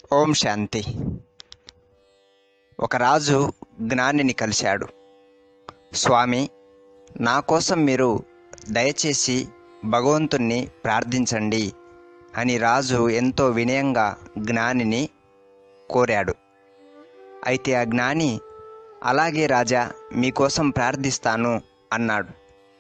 ఓం శాంతి ఒక రాజు జ్ఞానిని కలిశాడు స్వామి నా కోసం మీరు దయచేసి భగవంతుణ్ణి ప్రార్థించండి అని రాజు ఎంతో వినయంగా జ్ఞానిని కోరాడు అయితే ఆ జ్ఞాని అలాగే రాజా మీకోసం ప్రార్థిస్తాను అన్నాడు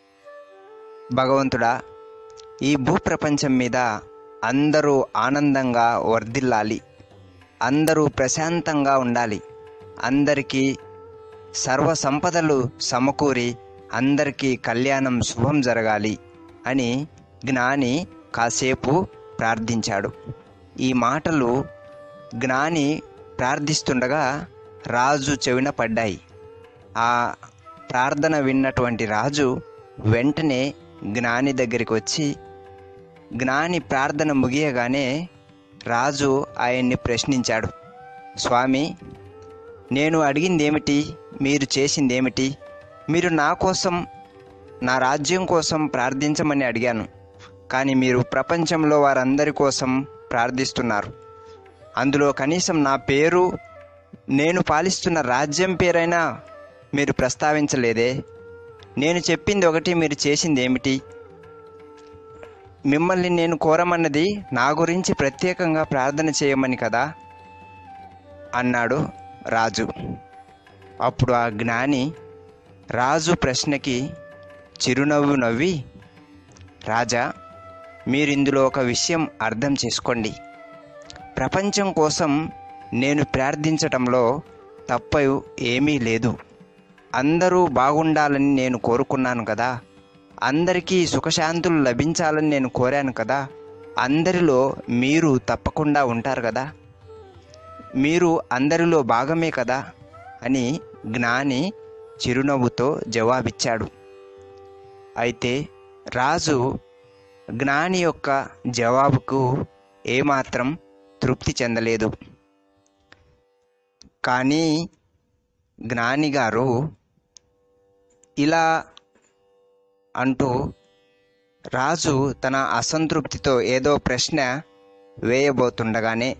భగవంతుడా ఈ భూప్రపంచం మీద అందరూ ఆనందంగా వర్ధిల్లాలి అందరూ ప్రశాంతంగా ఉండాలి అందరికీ సర్వ సంపదలు సమకూరి అందరికీ కళ్యాణం శుభం జరగాలి అని జ్ఞాని కాసేపు ప్రార్థించాడు ఈ మాటలు జ్ఞాని ప్రార్థిస్తుండగా రాజు చెవిన పడ్డాయి ఆ ప్రార్థన విన్నటువంటి రాజు వెంటనే జ్ఞాని దగ్గరికి వచ్చి జ్ఞాని ప్రార్థన ముగియగానే రాజు ఆయన్ని ప్రశ్నించాడు స్వామి నేను అడిగిందేమిటి మీరు చేసిందేమిటి మీరు నా కోసం నా రాజ్యం కోసం ప్రార్థించమని అడిగాను కానీ మీరు ప్రపంచంలో వారందరి కోసం ప్రార్థిస్తున్నారు అందులో కనీసం నా పేరు నేను పాలిస్తున్న రాజ్యం పేరైనా మీరు ప్రస్తావించలేదే నేను చెప్పింది ఒకటి మీరు చేసింది ఏమిటి మిమ్మల్ని నేను కోరమన్నది నా గురించి ప్రత్యేకంగా ప్రార్థన చేయమని కదా అన్నాడు రాజు అప్పుడు ఆ జ్ఞాని రాజు ప్రశ్నకి చిరునవ్వు నవ్వి రాజా మీరు ఇందులో ఒక విషయం అర్థం చేసుకోండి ప్రపంచం కోసం నేను ప్రార్థించటంలో తప్పు ఏమీ లేదు అందరూ బాగుండాలని నేను కోరుకున్నాను కదా అందరికీ సుఖశాంతులు లభించాలని నేను కోరాను కదా అందరిలో మీరు తప్పకుండా ఉంటారు కదా మీరు అందరిలో భాగమే కదా అని జ్ఞాని చిరునవ్వుతో జవాబిచ్చాడు అయితే రాజు జ్ఞాని యొక్క జవాబుకు ఏమాత్రం తృప్తి చెందలేదు కానీ జ్ఞాని గారు ఇలా అంటూ రాజు తన అసంతృప్తితో ఏదో ప్రశ్న వేయబోతుండగానే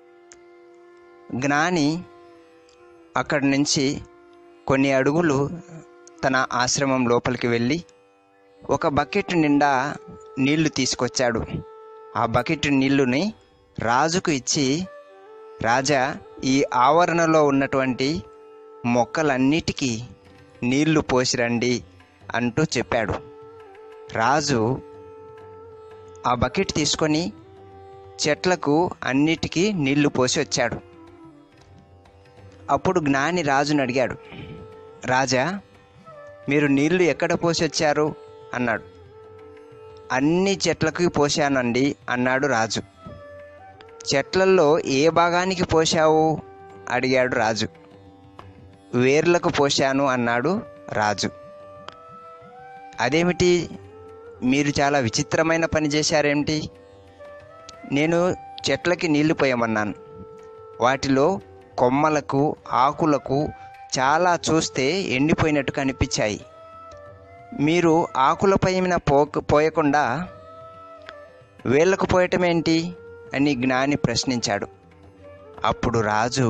జ్ఞాని అక్కడి నుంచి కొన్ని అడుగులు తన ఆశ్రమం లోపలికి వెళ్ళి ఒక బకెట్ నిండా నీళ్లు తీసుకొచ్చాడు ఆ బకెట్ నీళ్లుని రాజుకు ఇచ్చి రాజా ఈ ఆవరణలో ఉన్నటువంటి మొక్కలన్నిటికీ నీళ్లు పోసిరండి అంటూ చెప్పాడు రాజు ఆ బకెట్ తీసుకొని చెట్లకు అన్నిటికీ నీళ్లు పోసి వచ్చాడు అప్పుడు జ్ఞాని రాజుని అడిగాడు రాజా మీరు నీళ్లు ఎక్కడ పోసి వచ్చారు అన్నాడు అన్ని చెట్లకి పోశానండి అన్నాడు రాజు చెట్లల్లో ఏ భాగానికి పోశావు అడిగాడు రాజు వేర్లకు పోశాను అన్నాడు రాజు అదేమిటి మీరు చాలా విచిత్రమైన పని చేశారేమిటి నేను చెట్లకి నీళ్లు పోయమన్నాను వాటిలో కొమ్మలకు ఆకులకు చాలా చూస్తే ఎండిపోయినట్టు కనిపించాయి మీరు ఆకులపైన పోక పోయకుండా వేళ్ళకు పోయటం ఏంటి అని జ్ఞాని ప్రశ్నించాడు అప్పుడు రాజు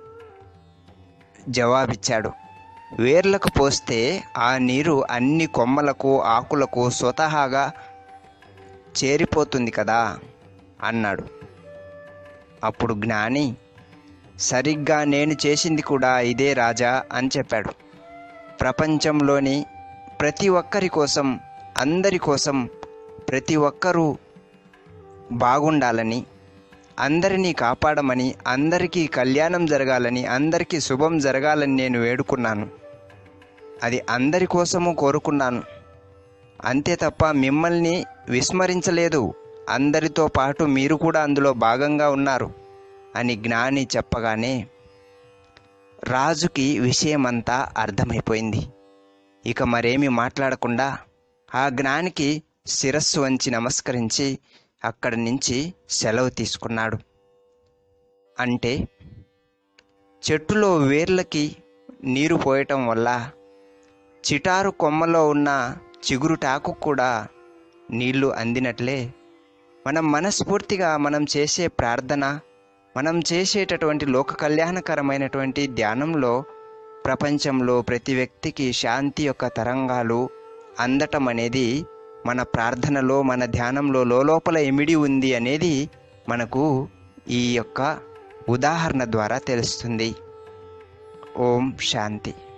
జవాబిచ్చాడు వేర్లకు పోస్తే ఆ నీరు అన్ని కొమ్మలకు ఆకులకు స్వతహాగా చేరిపోతుంది కదా అన్నాడు అప్పుడు జ్ఞాని సరిగ్గా నేను చేసింది కూడా ఇదే రాజా అని చెప్పాడు ప్రపంచంలోని ప్రతి ఒక్కరి కోసం అందరి కోసం ప్రతి ఒక్కరూ బాగుండాలని అందరినీ కాపాడమని అందరికీ కళ్యాణం జరగాలని అందరికీ శుభం జరగాలని నేను వేడుకున్నాను అది అందరి కోసము కోరుకున్నాను అంతే తప్ప మిమ్మల్ని విస్మరించలేదు అందరితో పాటు మీరు కూడా అందులో భాగంగా ఉన్నారు అని జ్ఞాని చెప్పగానే రాజుకి విషయమంతా అర్థమైపోయింది ఇక మరేమీ మాట్లాడకుండా ఆ జ్ఞానికి శిరస్సు వంచి నమస్కరించి అక్కడి నుంచి సెలవు తీసుకున్నాడు అంటే చెట్టులో వేర్లకి నీరు పోయటం వల్ల చిటారు కొమ్మలో ఉన్న చిగురుటాకు కూడా నీళ్లు అందినట్లే మనం మనస్ఫూర్తిగా మనం చేసే ప్రార్థన మనం చేసేటటువంటి లోక కళ్యాణకరమైనటువంటి ధ్యానంలో ప్రపంచంలో ప్రతి వ్యక్తికి శాంతి యొక్క తరంగాలు అందటం అనేది మన ప్రార్థనలో మన ధ్యానంలో లోపల ఇమిడి ఉంది అనేది మనకు ఈ యొక్క ఉదాహరణ ద్వారా తెలుస్తుంది ఓం శాంతి